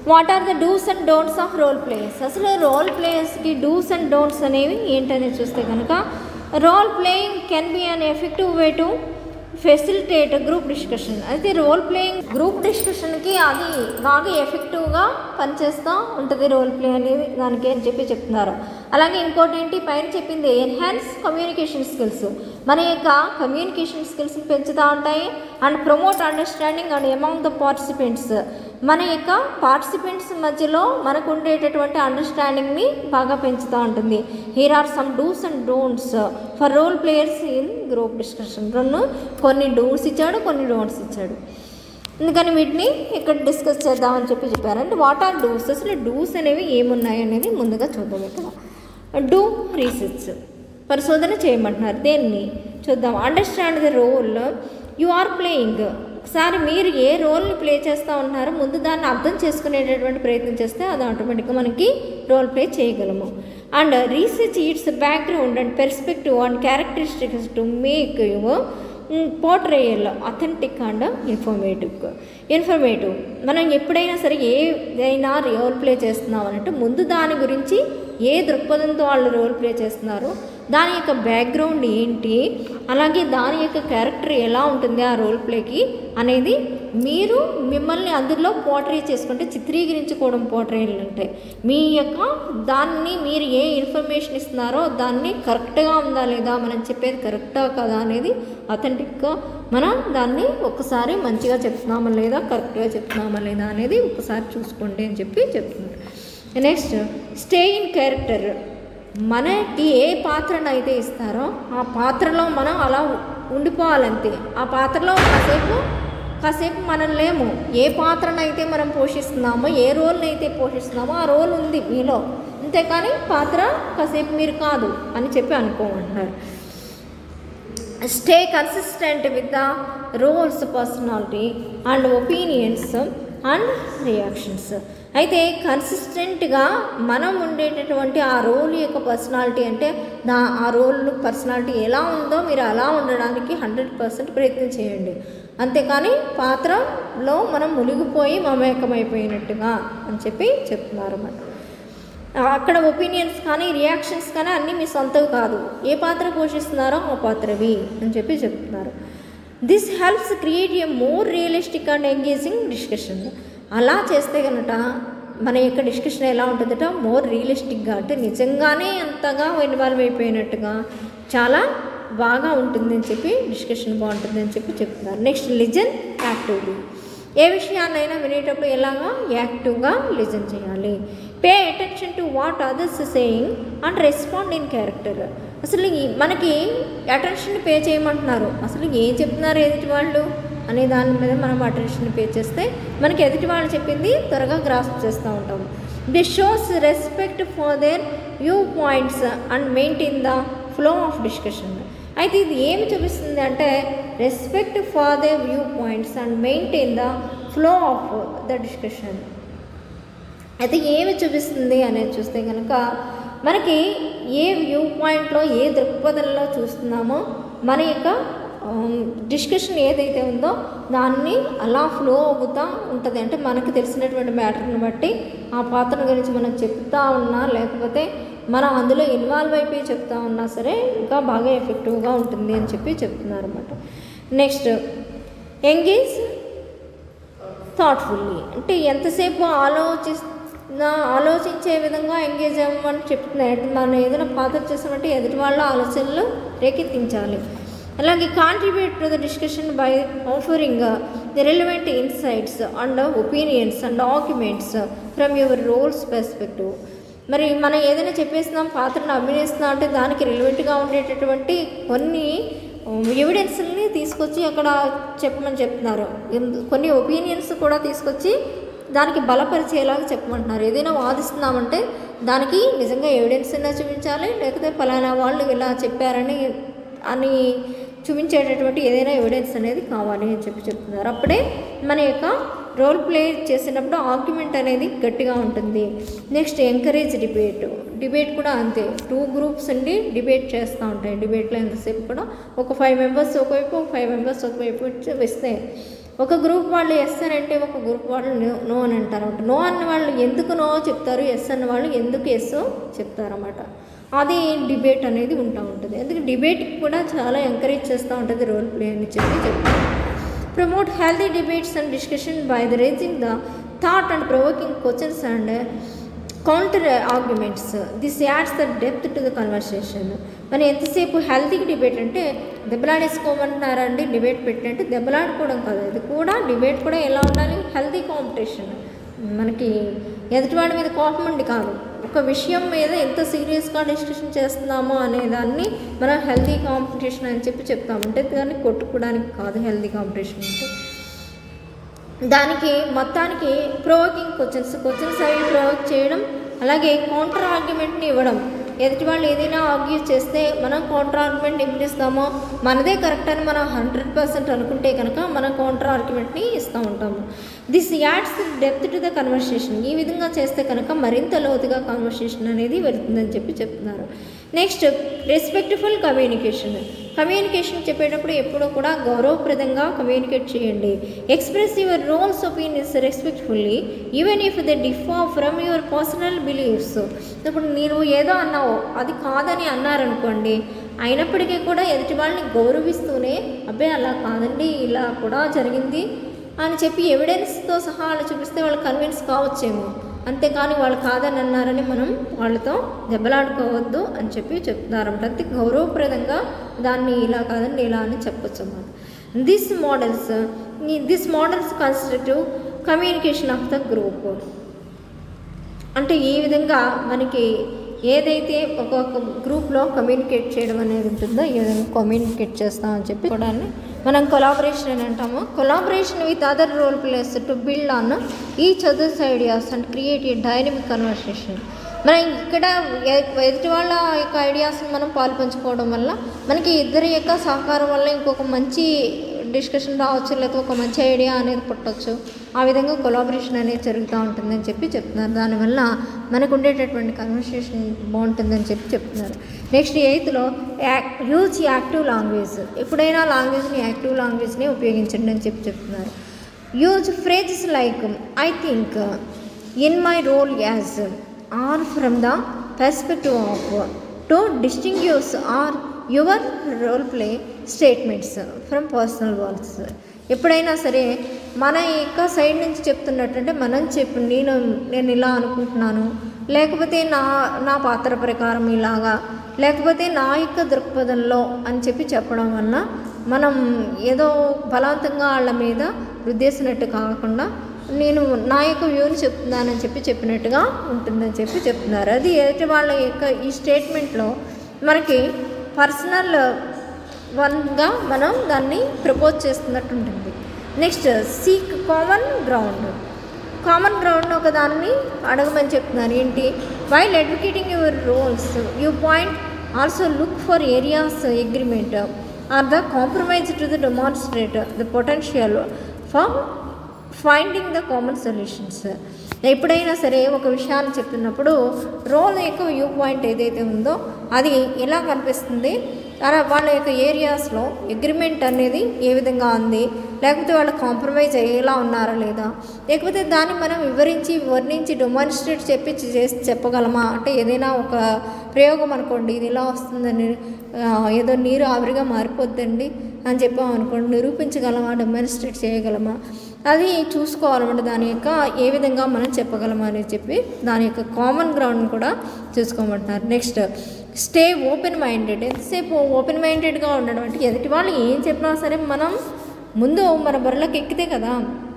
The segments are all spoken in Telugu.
what are the dos and don'ts of role players అసలు రోల్ ప్లేయర్స్కి డూస్ అండ్ డోంట్స్ అనేవి ఏంటనేది చూస్తే కనుక role playing can be an effective way to facilitate group discussion అయితే రోల్ ప్లేయింగ్ గ్రూప్ డిస్కషన్కి అది బాగా ఎఫెక్టివ్గా పనిచేస్తూ ఉంటుంది రోల్ ప్లే అనేది దానికి అని చెప్పి చెప్తున్నారు అలాగే ఇంకోటి ఏంటి పైన చెప్పింది ఎన్హాన్స్ కమ్యూనికేషన్ స్కిల్స్ మన యొక్క కమ్యూనికేషన్ స్కిల్స్ని పెంచుతూ ఉంటాయి and promote understanding and among the participants మన యొక్క పార్టిసిపెంట్స్ మధ్యలో మనకు ఉండేటటువంటి అండర్స్టాండింగ్ని బాగా పెంచుతూ ఉంటుంది here are some dos and don'ts for role players in group discussion రెండు కొన్ని డూస్ ఇచ్చాడు కొన్ని డోంట్స్ ఇచ్చాడు అందుకని వీటిని ఇక్కడ డిస్కస్ చేద్దామని చెప్పి చెప్పారు అంటే వాట్ ఆర్ డూస్ అసలు డూస్ అనేవి ఏమున్నాయి అనేది ముందుగా చూద్దాం ఇక్కడ డూ రీసెర్చ్ పరిశోధన చేయమంటున్నారు దేన్ని చూద్దాం understand the role you are playing ఒకసారి మీరు ఏ రోల్ని ప్లే చేస్తూ ఉన్నారో ముందు దాన్ని అర్థం చేసుకునేటటువంటి ప్రయత్నం చేస్తే అది ఆటోమేటిక్గా మనకి రోల్ ప్లే చేయగలము and research its background and perspective and characteristics to make your portrayal authentic and informative informative మనం ఎప్పుడైనా సరే ఏదైనా రోల్ ప్లే చేస్తున్నాం అన్నట్టు ముందు దాని గురించి ఏ దృక్పథంతో వాళ్ళు రోల్ ప్లే చేస్తున్నారో దాని యొక్క బ్యాక్గ్రౌండ్ ఏంటి అలాగే దాని యొక్క క్యారెక్టర్ ఎలా ఉంటుంది ఆ రోల్ ప్లేకి అనేది మీరు మిమ్మల్ని అందులో పోర్ట్రే చేసుకుంటే చిత్రీకరించుకోవడం పోర్ట్రేలు అంటే మీ యొక్క దాన్ని మీరు ఏ ఇన్ఫర్మేషన్ ఇస్తున్నారో దాన్ని కరెక్ట్గా ఉందా లేదా మనం చెప్పేది కరెక్టా కదా అనేది అథెంటిక్గా మనం దాన్ని ఒక్కసారి మంచిగా చెప్తున్నామా లేదా కరెక్ట్గా చెప్తున్నామా లేదా అనేది ఒకసారి చూసుకోండి అని చెప్పి చెప్తున్నారు నెక్స్ట్ స్టే ఇన్ క్యారెక్టర్ మనకి ఏ పాత్రను అయితే ఇస్తారో ఆ పాత్రలో మనం అలా ఉండిపోవాలంతే ఆ పాత్రలో కాసేపు కాసేపు మనం లేము ఏ పాత్రను అయితే మనం పోషిస్తున్నామో ఏ రోల్ని అయితే పోషిస్తున్నామో ఆ రోల్ ఉంది మీలో అంతేకాని పాత్ర కాసేపు మీరు కాదు అని చెప్పి అనుకోమంటున్నారు stay consistent with the roles personality and opinions and reactions అయితే కన్సిస్టెంట్గా మనం ఉండేటటువంటి ఆ రోల్ యొక్క పర్సనాలిటీ అంటే నా ఆ రోల్ పర్సనాలిటీ ఎలా ఉందో మీరు అలా ఉండడానికి హండ్రెడ్ పర్సెంట్ ప్రయత్నం చేయండి అంతేకాని పాత్రలో మనం మునిగిపోయి మమేకమైపోయినట్టుగా అని చెప్పి చెప్తున్నారు అన్నమాట అక్కడ ఒపీనియన్స్ కానీ రియాక్షన్స్ కానీ అన్నీ మీ సొంతవి కాదు ఏ పాత్ర పోషిస్తున్నారో ఆ పాత్రవి అని చెప్పి చెప్తున్నారు this helps create a more realistic and engaging discussion అలా చేస్తే కనుక మన యొక్క డిస్కషన్ ఎలా ఉంటుందట మోర్ రియలిస్టిక్గా అంటే నిజంగానే అంతగా ఇన్వాల్వ్ అయిపోయినట్టుగా చాలా బాగా ఉంటుంది అని చెప్పి డిస్కషన్ బాగుంటుంది అని చెప్పి చెప్తున్నారు నెక్స్ట్ లిజన్ యాక్టివ్లీ ఏ విషయాన్నైనా వినేటప్పుడు ఎలాగా యాక్టివ్గా లిజన్ చేయాలి pay attention to what others saying and respond in character అసలు ఈ మనకి అటెన్షన్ పే చేయమంటున్నారు అసలు ఏం చెప్తున్నారు ఎదుటి వాళ్ళు అనే దాని మీద మనం అటెన్షన్ పే చేస్తే మనకి ఎదుటి వాళ్ళు చెప్పింది త్వరగా గ్రాస్ప్ చేస్తూ ఉంటాం this shows respect for their view points and maintain the flow of discussion అయితే ఇది ఏమి చూపిస్తుంది అంటే respect for the view points and maintain the flow of the discussion అయితే ఏమి చూపిస్తుంది అనేది చూస్తే కనుక మనకి ఏ వ్యూ పాయింట్లో ఏ దృక్పథంలో చూస్తున్నామో మన యొక్క డిస్కషన్ ఏదైతే ఉందో దాన్ని అలా ఫ్లో అవుతూ ఉంటుంది అంటే మనకు తెలిసినటువంటి మ్యాటర్ని బట్టి ఆ పాత్ర గురించి మనం చెప్తా ఉన్నా లేకపోతే మనం అందులో ఇన్వాల్వ్ అయిపోయి చెప్తా ఉన్నా సరే ఇంకా బాగా ఎఫెక్టివ్గా ఉంటుంది అని చెప్పి చెప్తున్నారు అనమాట నెక్స్ట్ ఎంగేజ్ థాట్ఫుల్లీ అంటే ఎంతసేపు ఆలోచిస్తున్నా ఆలోచించే విధంగా ఎంగేజ్ అవ్వమని చెప్తున్నాయి మనం ఏదైనా పాత్ర చేసామంటే ఎదుటి వాళ్ళ ఆలోచనలు రేకెత్తించాలి అలాగే contribute to the discussion by offering the relevant insights and opinions and documents from your role's perspective మరి మనం ఏదైనా చెప్పేస్తున్నాం పాత్రను అభినయిస్తున్నాం అంటే దానికి రిలవెంట్గా ఉండేటటువంటి కొన్ని ఎవిడెన్స్ని తీసుకొచ్చి అక్కడ చెప్పమని చెప్తున్నారు ఎందు- కొన్ని ఒపీనియన్స్ కూడా తీసుకొచ్చి దానికి బలపరిచేలాగా చెప్పమంటున్నారు ఏదైనా వాదిస్తున్నామంటే దానికి నిజంగా ఎవిడెన్స్ అయినా చూపించాలి లేకపోతే ఫలానా వాళ్ళు ఇలా చెప్పారని అని చూపించేటటువంటి ఏదైనా ఎవిడెన్స్ అనేది కావాలి అని చెప్పి చెప్తున్నారు అప్పుడే మన యొక్క రోల్ ప్లే చేసినప్పుడు ఆర్గ్యుమెంట్ అనేది గట్టిగా ఉంటుంది నెక్స్ట్ ఎంకరేజ్ డిబేట్ డిబేట్ కూడా అంతే టూ గ్రూప్స్ ఉండి డిబేట్ చేస్తూ ఉంటాయి డిబేట్లో ఎంతసేపు కూడా ఒక ఫైవ్ మెంబర్స్ ఒకవైపు ఒక ఫైవ్ మెంబర్స్ ఒకవైపు వచ్చి వస్తే ఒక గ్రూప్ వాళ్ళు ఎస్ అని అంటే ఒక గ్రూప్ వాళ్ళు నో- నో అని అంటారు అనమాట నో అన్న వాళ్ళు ఎందుకు నో చెప్తారు ఎస్ అన్న వాళ్ళు ఎందుకు ఎస్ చెప్తారన్నమాట అది డిబేట్ అనేది ఉంటా ఉంటుంది అందుకే డిబేట్కి కూడా చాలా ఎంకరేజ్ చేస్తూ ఉంటుంది రోల్ ప్లే అని చెప్పి చెప్తారు promote healthy debates and discussion by the raising the thought and provoking questions and uh, counter arguments this adds the depth to the conversation మనం ఎంతసేపు హెల్తీ డిబేట్ అంటే దెబ్బలాడేసుకోమంటున్నారండి డిబేట్ పెట్టినట్టు దెబ్బలాడుకోవడం కాదు ఇది కూడా డిబేట్ కూడా ఎలా ఉండాలి హెల్తీ కాంపిటీషన్ మనకి ఎదుటివాడి మీద కోపం ఉండి కాదు ఒక విషయం మీద ఎంత సీరియస్గా డిస్కషన్ చేస్తున్నామో అనే దాన్ని మనం హెల్తీ కాంపిటీషన్ అని చెప్పి చెప్తాం అంటే దాన్ని కొట్టుకోవడానికి కాదు హెల్తీ కాంపిటీషన్ అంటే దానికి మొత్తానికి ప్రోవోకింగ్ క్వశ్చన్స్ క్వశ్చన్స్ అవి ప్రోవోక్ చేయడం అలాగే కౌంటర్ ఆర్గ్యుమెంట్ని ఇవ్వడం ఎదుటి వాళ్ళు ఏదైనా ఆర్గ్యూ చేస్తే మనం కౌంటర్ ఆర్గ్యుమెంట్ ఇస్తామో మనదే కరెక్ట్ అని మనం హండ్రెడ్ పర్సెంట్ అనుకుంటే కనుక మనం కౌంటర్ ఆర్గ్యుమెంట్ని ఇస్తూ ఉంటాము this adds depth to the conversation ఈ విధంగా చేస్తే కనుక మరింత లోతుగా కన్వర్సేషన్ అనేది వెళ్తుందని చెప్పి చెప్తున్నారు నెక్స్ట్ రెస్పెక్ట్ఫుల్ కమ్యూనికేషన్ కమ్యూనికేషన్ చెప్పేటప్పుడు ఎప్పుడూ కూడా గౌరవప్రదంగా కమ్యూనికేట్ చేయండి express your role's opinions respectfully even if the differ from your personal beliefs ఇప్పుడు మీరు ఏదో అన్నావు అది కాదని అన్నారనుకోండి అయినప్పటికీ కూడా ఎదుటి వాళ్ళని గౌరవిస్తూనే అబ్బాయి అలా కాదండి ఇలా కూడా జరిగింది అని చెప్పి ఎవిడెన్స్తో సహా వాళ్ళు చూపిస్తే వాళ్ళు కన్విన్స్ కావచ్చేమో అంతేకాని వాళ్ళు కాదని అన్నారని మనం వాళ్ళతో దెబ్బలాడుకోవద్దు అని చెప్పి చెప్తున్నారంట అంతే గౌరవప్రదంగా దాన్ని ఇలా కాదండి ఇలా అని చెప్పొచ్చు అన్నమాట this models this models constructive communication of the group అంటే ఈ విధంగా మనకి ఏదైతే ఒక్కొక్క గ్రూప్లో కమ్యూనికేట్ చేయడం అనేది ఉంటుందో ఈ విధంగా కమ్యూనికేట్ చేస్తామని చెప్పి కూడా మనం కొలాబరేషన్ అని అంటాము collaboration with other role players to build on each others ideas and create a dynamic conversation మనం ఇక్కడ ఎ- ఎదుటి వాళ్ళ యొక్క ఐడియాస్ని మనం పాలు పంచుకోవడం వల్ల మనకి ఇద్దరి యొక్క సహకారం వల్ల ఇంకొక మంచి డిస్కషన్ రావచ్చు లేకపోతే ఒక మంచి ఐడియా అనేది పుట్టవచ్చు ఆ విధంగా కొలాబరేషన్ అనేది జరుగుతూ ఉంటుందని చెప్పి చెప్తున్నారు దానివల్ల మనకు ఉండేటటువంటి కన్వర్సేషన్ బాగుంటుందని చెప్పి చెప్తున్నారు నెక్స్ట్ ఎయిత్లో యాక్ యూజ్ యాక్టివ్ లాంగ్వేజ్ ఎప్పుడైనా లాంగ్వేజ్ని యాక్టివ్ లాంగ్వేజ్ని ఉపయోగించండి అని చెప్పి చెప్తున్నారు use phrases like I think in my role as or from the perspective of to distinguish or your role play statements from personal views ఎప్పుడైనా సరే మన యొక్క సైడ్ నుంచి చెప్తున్నట్టు అంటే మనం చెప్పు నేను నేను ఇలా అనుకుంటున్నాను లేకపోతే నా నా పాత్ర ప్రకారం ఇలాగా లేకపోతే నా యొక్క దృక్పథంలో అని చెప్పి చెప్పడం వల్ల మనం ఏదో బలవంతంగా వాళ్ళ మీద రుద్దేసినట్టు కాకుండా నేను నా యొక్క వ్యూని చెప్తున్నానని చెప్పి చెప్పినట్టుగా ఉంటుందని చెప్పి చెప్తున్నారు అది ఎదుటి వాళ్ళ యొక్క ఈ స్టేట్మెంట్లో మనకి పర్సనల్ వన్గా మనం దాన్ని ప్రపోజ్ చేస్తున్నట్టు ఉంటుంది next seek common ground common ground ఒక దాన్ని అడగమని చెప్తున్నారు ఏంటి while advocating your roles you point also look for areas agreement or the compromise to the demonstrate the potential for finding the common solutions ఎప్పుడైనా సరే ఒక విషయాన్ని చెప్తున్నప్పుడు రోల్ యొక్క వ్యూ పాయింట్ ఏదైతే ఉందో అది ఎలా కనిపిస్తుంది అలా వాళ్ళ యొక్క ఏరియాస్లో అగ్రిమెంట్ అనేది ఏ విధంగా ఉంది లేకపోతే వాళ్ళు కాంప్రమైజ్ అయ్యేలా ఉన్నారా లేదా లేకపోతే దాన్ని మనం వివరించి వర్ణించి డెమాన్స్ట్రేట్ చెప్పి చేసి చెప్పగలమా అంటే ఏదైనా ఒక ప్రయోగం అనుకోండి ఇది ఇలా వస్తుందని ఆ, ఏదో నీరు ఆవిరిగా మారిపోద్దండి అని చెప్పాం అనుకోండి నిరూపించగలమా డెమాన్స్ట్రేట్ చేయగలమా అది చూసుకోవాలన్నమాట దాని యొక్క ఏ విధంగా మనం చెప్పగలమా అని చెప్పి దాని యొక్క కామన్ గ్రౌండ్ కూడా చూసుకోమంటున్నారు నెక్స్ట్ స్టే ఓపెన్ మైండెడ్ ఎంతసేపు ఓపెన్ మైండెడ్గా ఉండడం అంటే ఎదుటి వాళ్ళు ఏం చెప్పినా సరే మనం ముందు మన బుర్రలోకి ఎక్కితే కదా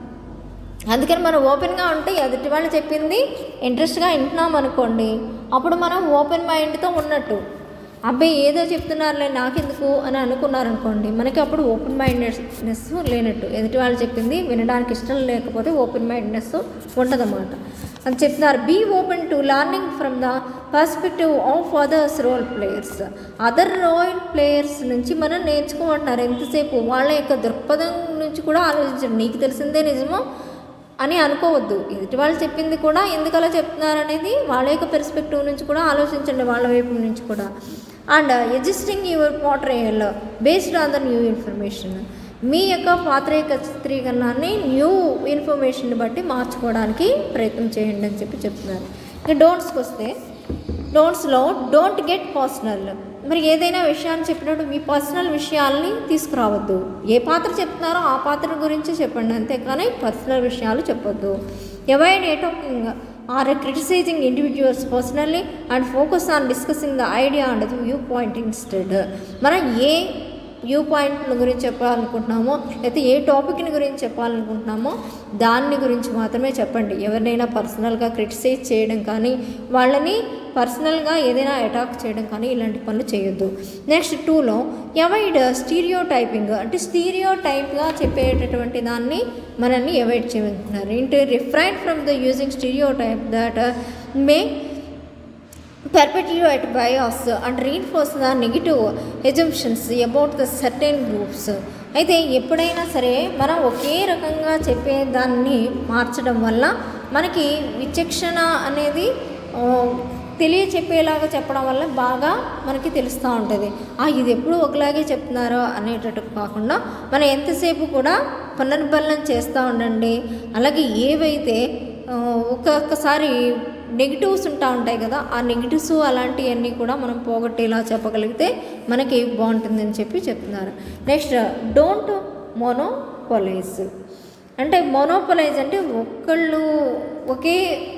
అందుకని మనం ఓపెన్గా ఉంటే ఎదుటి వాళ్ళు చెప్పింది ఇంట్రెస్ట్గా వింటున్నాం అనుకోండి అప్పుడు మనం ఓపెన్ మైండ్తో ఉన్నట్టు అబ్బాయి ఏదో చెప్తున్నారులే నాకెందుకు అని అనుకున్నారనుకోండి మనకి అప్పుడు ఓపెన్ మైండ్నెస్ లేనట్టు ఎదుటి వాళ్ళు చెప్పింది వినడానికి ఇష్టం లేకపోతే ఓపెన్ మైండ్నెస్ ఉంటుందన్నమాట అని చెప్తున్నారు be open to learning from the perspective of others role players other role players నుంచి మనం నేర్చుకోమంటున్నారు ఎంతసేపు వాళ్ళ యొక్క దృక్పథం నుంచి కూడా ఆలోచించండి నీకు తెలిసిందే నిజమో అని అనుకోవద్దు ఎదుటి వాళ్ళు చెప్పింది కూడా ఎందుకు అలా చెప్తున్నారు అనేది వాళ్ళ యొక్క పెర్స్పెక్టివ్ నుంచి కూడా ఆలోచించండి వాళ్ళ వైపు నుంచి కూడా and existing your portrayal based on the new information మీ యొక్క పాత్ర యొక్క చిత్రీకరణాన్ని న్యూ ఇన్ఫర్మేషన్ బట్టి మార్చుకోవడానికి ప్రయత్నం చేయండి అని చెప్పి చెప్తున్నారు ఇక డోంట్స్కి వస్తే డోంట్స్లో డోంట్ గెట్ పర్సనల్ మరి ఏదైనా విషయాన్ని చెప్పినప్పుడు మీ పర్సనల్ విషయాల్ని తీసుకురావద్దు ఏ పాత్ర చెప్తున్నారో ఆ పాత్ర గురించి చెప్పండి అంతేకాని పర్సనల్ విషయాలు చెప్పొద్దు avoid a talking or criticizing individuals personally and focus on discussing the idea and the view point instead మనం ఏ వ్యూ పాయింట్ల గురించి చెప్పాలనుకుంటున్నామో లేకపోతే ఏ టాపిక్ని గురించి చెప్పాలనుకుంటున్నామో దాన్ని గురించి మాత్రమే చెప్పండి ఎవరినైనా పర్సనల్గా క్రిటిసైజ్ చేయడం కానీ వాళ్ళని పర్సనల్గా ఏదైనా అటాక్ చేయడం కానీ ఇలాంటి పనులు చేయొద్దు నెక్స్ట్ టూలో అవాయిడ్ స్టీరియో టైపింగ్ అంటే స్టీరియో టైప్గా చెప్పేటటువంటి దాన్ని మనల్ని అవాయిడ్ చేయమంటున్నారు into refrain from the using stereotype that may perpetuate bias and reinforce the negative assumptions about the certain groups అయితే ఎప్పుడైనా సరే మనం ఒకే రకంగా చెప్పే దాన్ని మార్చడం వల్ల మనకి విచక్షణ అనేది ఆ, తెలియచెప్పేలాగా చెప్పడం వల్ల బాగా మనకి తెలుస్తూ ఉంటుంది ఆ ఇది ఎప్పుడు ఒకలాగే చెప్తున్నారో అనేటట్టు కాకుండా మనం ఎంతసేపు కూడా పునర్బలనం చేస్తూ ఉండండి అలాగే ఏవైతే ఆ, ఒక్కొక్కసారి నెగిటివ్స్ ఉంటా ఉంటాయి కదా ఆ నెగిటివ్స్ అలాంటివన్నీ కూడా మనం పోగొట్టేలా చెప్పగలిగితే మనకి బాగుంటుందని చెప్పి చెప్తున్నారు నెక్స్ట్ డోంట్ మోనోపొలైజ్ అంటే మోనోపొలైజ్ అంటే ఒక్కళ్ళు ఒకే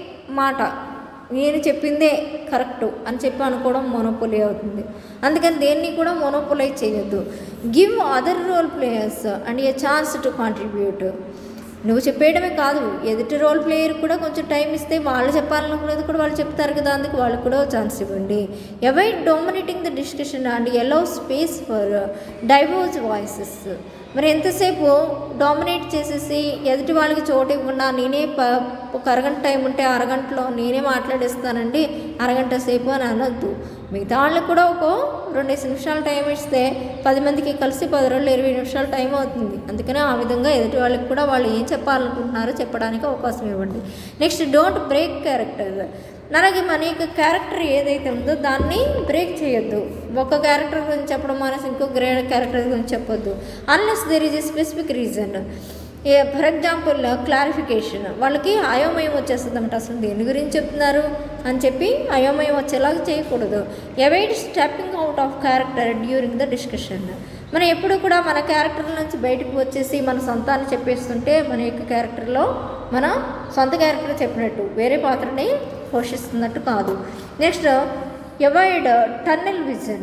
మాట నేను చెప్పిందే కరెక్టు అని చెప్పి అనుకోవడం మోనోపొలీ అవుతుంది అందుకని దేన్ని కూడా మోనోపొలైజ్ చేయొద్దు give other role players and a chance to contribute నువ్వు చెప్పేయడమే కాదు ఎదుటి రోల్ ప్లేయర్ కూడా కొంచెం టైం ఇస్తే వాళ్ళు చెప్పాలనుకున్నది కూడా వాళ్ళు చెప్తారు కదా అందుకు వాళ్ళకి కూడా ఛాన్స్ ఇవ్వండి avoid dominating the discussion and allow space for diverse voices మరి ఎంతసేపు డామినేట్ చేసేసి ఎదుటి వాళ్ళకి చోటు ఇవ్వకుండా నేనే ప ఒక అరగంట టైం ఉంటే అరగంటలో నేనే మాట్లాడేస్తానండి అరగంట సేపు అని అనొద్దు మిగతా వాళ్ళకి కూడా ఒక రెండేసి నిమిషాలు టైం ఇస్తే పది మందికి కలిసి పది రోజులు ఇరవై నిమిషాలు టైం అవుతుంది అందుకనే ఆ విధంగా ఎదుటి వాళ్ళకి కూడా వాళ్ళు ఏం చెప్పాలనుకుంటున్నారో చెప్పడానికి అవకాశం ఇవ్వండి నెక్స్ట్ డోంట్ బ్రేక్ క్యారెక్టర్ అలాగే మన యొక్క క్యారెక్టర్ ఏదైతే ఉందో దాన్ని బ్రేక్ చేయొద్దు ఒక క్యారెక్టర్ గురించి చెప్పడం మానేసి ఇంకో గ్రే క్యారెక్టర్ గురించి చెప్పొద్దు unless there is a specific reason uh for example clarification వాళ్ళకి అయోమయం వచ్చేస్తుందన్నమాట అసలు దేని గురించి చెప్తున్నారు అని చెప్పి అయోమయం వచ్చేలాగా చేయకూడదు avoid stepping out of character during the discussion మనం ఎప్పుడు కూడా మన క్యారెక్టర్ నుంచి బయటకు వచ్చేసి మన సొంతాన్ని చెప్పేస్తుంటే మన యొక్క క్యారెక్టర్లో మన సొంత క్యారెక్టర్ చెప్పినట్టు వేరే పాత్రని పోషిస్తున్నట్టు కాదు నెక్స్ట్ అవాయిడ్ టన్నెల్ విజన్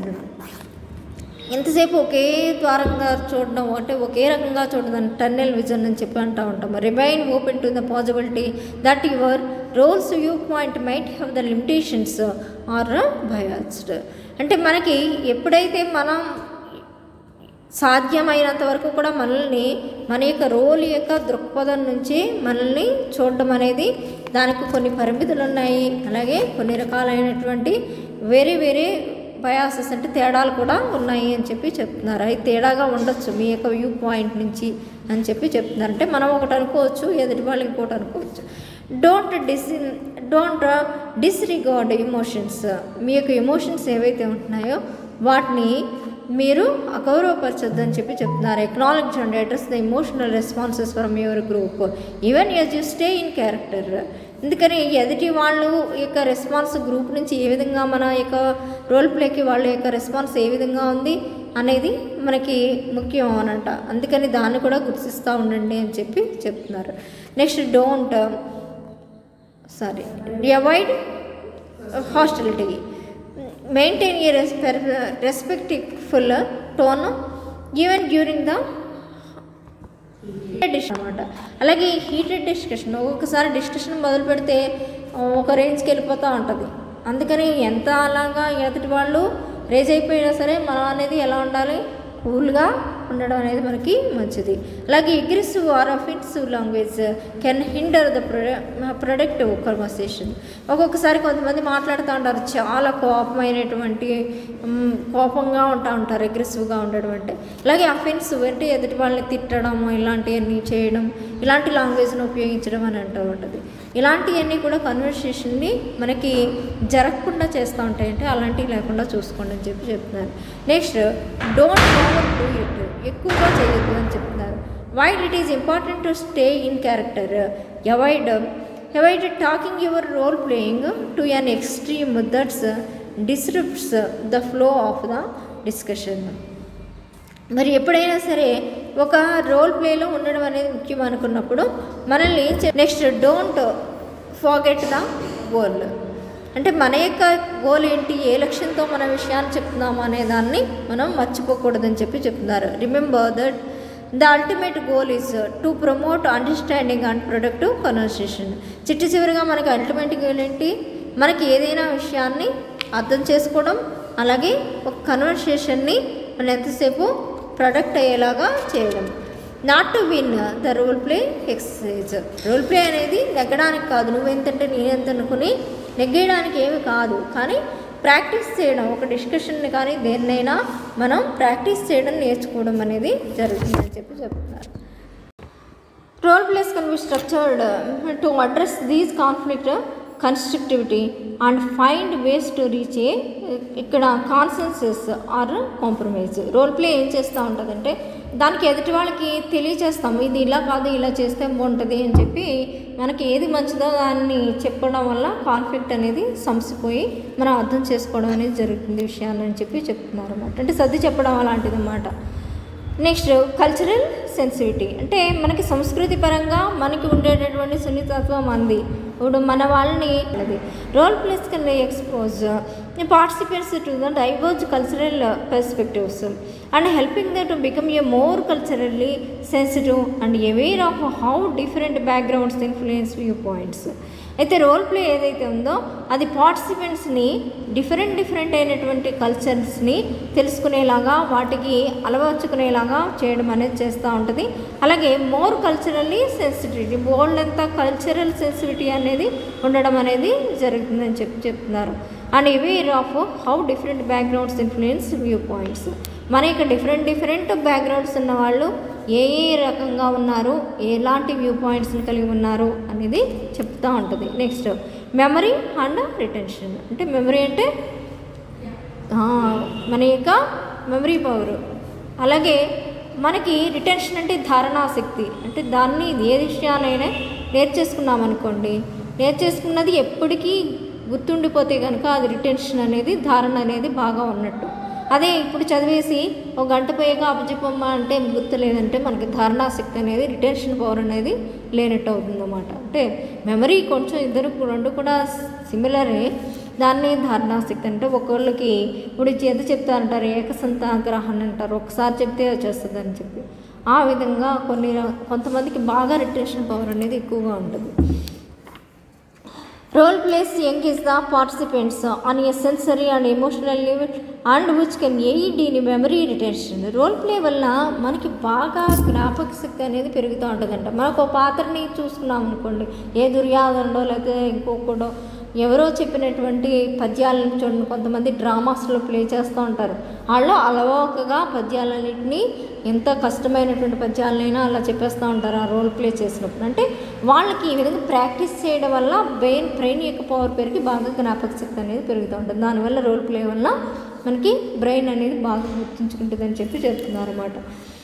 ఎంతసేపు ఒకే ద్వారంగా చూడడం అంటే ఒకే రకంగా చూడడం టన్నెల్ విజన్ అని చెప్పి అంటూ ఉంటాం remain open to the possibility that your role's view point might have the limitations or biased అంటే మనకి ఎప్పుడైతే మనం సాధ్యమైనంత వరకు కూడా మనల్ని మన యొక్క రోల్ యొక్క దృక్పథం నుంచి మనల్ని చూడడం అనేది దానికి కొన్ని పరిమితులు ఉన్నాయి అలాగే కొన్ని రకాలైనటువంటి వేరే వేరే బయాసెస్ అంటే తేడాలు కూడా ఉన్నాయి అని చెప్పి చెప్తున్నారు అవి తేడాగా ఉండొచ్చు మీ యొక్క వ్యూ పాయింట్ నుంచి అని చెప్పి చెప్తున్నారు అంటే మనం ఒకటి అనుకోవచ్చు ఎదుటి వాళ్ళు ఇంకోటి అనుకోవచ్చు don't dis don't disregard emotions మీ యొక్క ఎమోషన్స్ ఏవైతే ఉంటున్నాయో వాటిని మీరు అగౌరవపరచొద్దు అని చెప్పి చెప్తున్నారు acknowledge and address the emotional responses from your group even as you stay in character ఎందుకని ఎదుటి వాళ్ళు యొక్క రెస్పాన్స్ గ్రూప్ నుంచి ఏ విధంగా మన యొక్క రోల్ ప్లేకి వాళ్ళ యొక్క రెస్పాన్స్ ఏ విధంగా ఉంది అనేది మనకి ముఖ్యం అనంట అందుకని దాన్ని కూడా గుర్తిస్తూ ఉండండి అని చెప్పి చెప్తున్నారు next don't sorry avoid hostility maintain a respectful tone even during the dis అనమాట అలాగే హీటెడ్ డిస్కషన్ ఒక్కొక్కసారి డిస్కషన్ మొదలు పెడితే ఆ, ఒక రేంజ్కి వెళ్ళిపోతూ ఉంటుంది అందుకని ఎంత అలాగా ఎదుటి వాళ్ళు రేజ్ అయిపోయినా సరే మనం అనేది ఎలా ఉండాలి కూల్గా ఉండడం అనేది మనకి మంచిది అలాగే aggressive or offensive language can hinder the productive conversation ఒక్కొక్కసారి కొంతమంది మాట్లాడుతూ ఉంటారు చాలా కోపమైనటువంటి మ్, కోపంగా ఉంటా ఉంటారు అగ్రెసివ్గా ఉండడం అంటే అలాగే అఫెన్సివ్ అంటే ఎదుటి వాళ్ళని తిట్టడం ఇలాంటివన్నీ చేయడం ఇలాంటి లాంగ్వేజ్ను ఉపయోగించడం అని అంటూ ఉంటుంది ఇలాంటివన్నీ కూడా కన్వర్సేషన్ని మనకి జరగకుండా చేస్తూ ఉంటాయి అంటే అలాంటివి లేకుండా చూసుకోండి అని చెప్పి చెప్తున్నారు next don't overdo it ఎక్కువగా చేయొద్దు అని చెప్తున్నారు while it is important to stay in character avoid avoid talking your role playing to an extreme that's disrupts the flow of the discussion మరి ఎప్పుడైనా సరే ఒక రోల్ ప్లేలో ఉండడం అనేది ముఖ్యం అనుకున్నప్పుడు మనల్ని next don't forget the goal అంటే మన యొక్క గోల్ ఏంటి ఏ లక్ష్యంతో మన విషయాన్ని చెప్తున్నాము అనే దాన్ని మనం మర్చిపోకూడదని చెప్పి చెప్తున్నారు remember that the ultimate goal is to promote understanding and productive conversation చిట్టు చివరిగా మనకి అల్టిమేట్ గోల్ ఏంటి మనకి ఏదైనా విషయాన్ని అర్థం చేసుకోవడం అలాగే ఒక కన్వర్సేషన్ని మనం ఎంతసేపు ప్రొడక్ట్ అయ్యేలాగా చేయడం not to win the role play exercise role play అనేది నెగ్గడానికి కాదు నువ్వెంతంటే నేనెంత అనుకుని నెగ్గేయడానికి ఏమి కాదు కానీ ప్రాక్టీస్ చేయడం ఒక డిస్కషన్ని కానీ దేన్నైనా మనం ప్రాక్టీస్ చేయడం నేర్చుకోవడం అనేది జరుగుతుందని చెప్పి చెప్తున్నారు role plays can be structured to address these conflict constructivity and find ways to reach a ఇక్కడ consensus or compromise role play ఏం చేస్తూ ఉంటుందంటే దానికి ఎదుటి వాళ్ళకి తెలియచేస్తాం ఇది ఇలా కాదు ఇలా చేస్తే బాగుంటుంది అని చెప్పి మనకి ఏది మంచిదో దాన్ని చెప్పడం వల్ల కాన్ఫ్లిక్ట్ అనేది సంసిపోయి మనం అర్థం చేసుకోవడం అనేది జరుగుతుంది విషయాన్ని అని చెప్పి చెప్తున్నారు అన్నమాట అంటే సర్ది చెప్పడం అలాంటిది అన్నమాట నెక్స్ట్ కల్చరల్ సెన్సిటివిటీ అంటే మనకి సంస్కృతి పరంగా మనకి ఉండేటటువంటి సున్నితత్వం అంది ఇప్పుడు మన వాళ్ళని అది రోల్ ప్లేస్ కింద expose participates to the diverge cultural perspectives and helping the to become a more culturally sensitive and aware of how different backgrounds influence view points అయితే రోల్ ప్లే ఏదైతే ఉందో అది పార్టిసిపెంట్స్ని డిఫరెంట్ డిఫరెంట్ అయినటువంటి కల్చర్స్ని తెలుసుకునేలాగా వాటికి అలవర్చుకునేలాగా చేయడం అనేది చేస్తూ ఉంటుంది అలాగే మోర్ కల్చరల్లీ సెన్సిటివిటీ బోల్డ్ అంతా కల్చరల్ సెన్సిటివిటీ అనేది ఉండడం అనేది జరుగుతుందని చెప్పి చెప్తున్నారు and aware of how different backgrounds influence view points మన యొక్క డిఫరెంట్ డిఫరెంట్ బ్యాక్గ్రౌండ్స్ ఉన్న వాళ్ళు ఏ ఏ రకంగా ఉన్నారు ఎలాంటి వ్యూ పాయింట్స్ని కలిగి ఉన్నారు అనేది చెప్తూ ఉంటుంది నెక్స్ట్ మెమరీ అండ్ రిటెన్షన్ అంటే మెమరీ అంటే ఆ, మన యొక్క మెమరీ పవర్ అలాగే మనకి రిటెన్షన్ అంటే ధారణాశక్తి అంటే దాన్ని ఏ విషయాలైనా నేర్చేసుకున్నాం అనుకోండి నేర్చేసుకున్నది ఎప్పటికీ గుర్తుండిపోతే కనుక అది రిటెన్షన్ అనేది ధారణ అనేది బాగా ఉన్నట్టు అదే ఇప్పుడు చదివేసి ఒక గంట పోయాక అప్పచెప్పమ్మ అంటే గుర్తులేదంటే మనకి ధారణాశక్తి అనేది రిటెన్షన్ పవర్ అనేది లేనట్టు అవుతుంది అన్నమాట అంటే మెమరీ కొంచెం ఇద్దరు రెండు కూడా సిమిలరే దాన్ని ధారణాశక్తి అంటే ఒకళ్ళకి ఇప్పుడు చేత చెప్తారంటారు ఏకసంతాగ్రహణ అంటారు ఒకసారి చెప్తే వచ్చేస్తుంది అని చెప్పి ఆ విధంగా కొన్ని ర- కొంతమందికి బాగా రిటెన్షన్ పవర్ అనేది ఎక్కువగా ఉంటుంది role plays engage the participants on a sensory and emotional level and which can aid in memory retention role play వల్ల మనకి బాగా జ్ఞాపక శక్తి అనేది పెరుగుతూ ఉంటుందంట మనకు ఒక పాత్రని చూసుకున్నాం అనుకోండి ఏ దుర్యాదనలో లేకపోతే ఇంకొకడో ఎవరో చెప్పినటువంటి పద్యాలను చూడండి కొంతమంది డ్రామాస్లో ప్లే చేస్తూ ఉంటారు వాళ్ళు అలవోకగా పద్యాలన్నింటినీ ఎంత కష్టమైనటువంటి పద్యాలనైనా అలా చెప్పేస్తూ ఉంటారు ఆ రోల్ ప్లే చేసినప్పుడు అంటే వాళ్ళకి ఈ విధంగా ప్రాక్టీస్ చేయడం వల్ల బ్రెయిన్ బ్రెయిన్ యొక్క పవర్ పెరిగి బాగా జ్ఞాపక శక్తి అనేది పెరుగుతూ ఉంటుంది దానివల్ల రోల్ ప్లే వల్ల మనకి బ్రెయిన్ అనేది బాగా గుర్తుంచుకుంటుందని చెప్పి చెప్తున్నారు అన్నమాట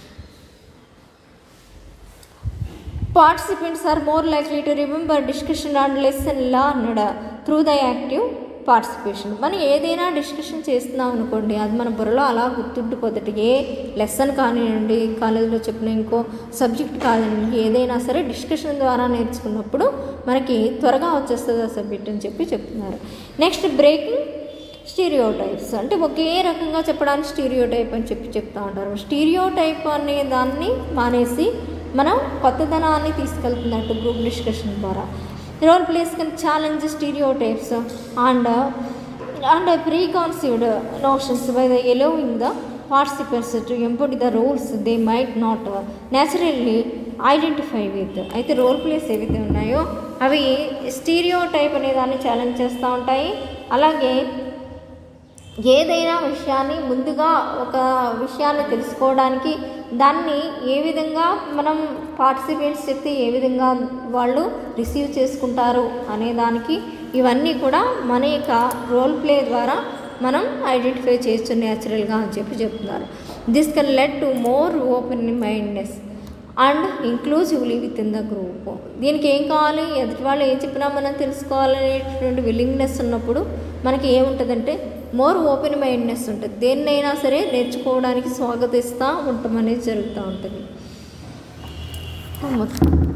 participants are more likely to remember discussion and lesson learned through the active participation మనం ఏదైనా డిస్కషన్ చేస్తున్నాం అనుకోండి అది మన బుర్రలో అలా గుర్తుండిపోతుంది ఏ లెసన్ కానివ్వండి కాలేజీలో చెప్పిన ఇంకో సబ్జెక్ట్ కానివ్వండి ఏదైనా సరే డిస్కషన్ ద్వారా నేర్చుకున్నప్పుడు మనకి త్వరగా వచ్చేస్తుంది ఆ సబ్జెక్ట్ అని చెప్పి చెప్తున్నారు నెక్స్ట్ బ్రేకింగ్ స్టీరియో టైప్స్ అంటే ఒకే రకంగా చెప్పడానికి స్టీరియో టైప్ అని చెప్పి చెప్తా ఉంటారు స్టీరియో టైప్ అనే దాన్ని మానేసి మనం కొత్తదనాన్ని తీసుకెళ్తున్నట్టు గ్రూప్ డిస్కషన్ ద్వారా role plays can challenge stereotypes and and preconceived notions by the allowing the participants to embody the roles they might not naturally identify with అయితే రోల్ ప్లేస్ ఏవైతే ఉన్నాయో అవి స్టీరియో టైప్ అనే దాన్ని ఛాలెంజ్ చేస్తూ ఉంటాయి అలాగే ఏదైనా విషయాన్ని ముందుగా ఒక విషయాన్ని తెలుసుకోవడానికి దాన్ని ఏ విధంగా మనం పార్టిసిపేట్స్ చెప్తే ఏ విధంగా వాళ్ళు రిసీవ్ చేసుకుంటారు అనే దానికి ఇవన్నీ కూడా మన యొక్క రోల్ ప్లే ద్వారా మనం ఐడెంటిఫై చేయొచ్చు న్యాచురల్గా అని చెప్పి చెప్తున్నారు this can led to more open mindness and inclusively within the group దీనికి ఏం కావాలి ఎదుటి వాళ్ళు ఏం చెప్పినా మనం తెలుసుకోవాలనేటువంటి విల్లింగ్నెస్ ఉన్నప్పుడు మనకి ఏముంటుందంటే మోర్ ఓపెన్ మైండ్నెస్ ఉంటుంది దేన్నైనా సరే నేర్చుకోవడానికి స్వాగతిస్తూ ఉండటం అనేది జరుగుతూ ఉంటుంది మొత్తం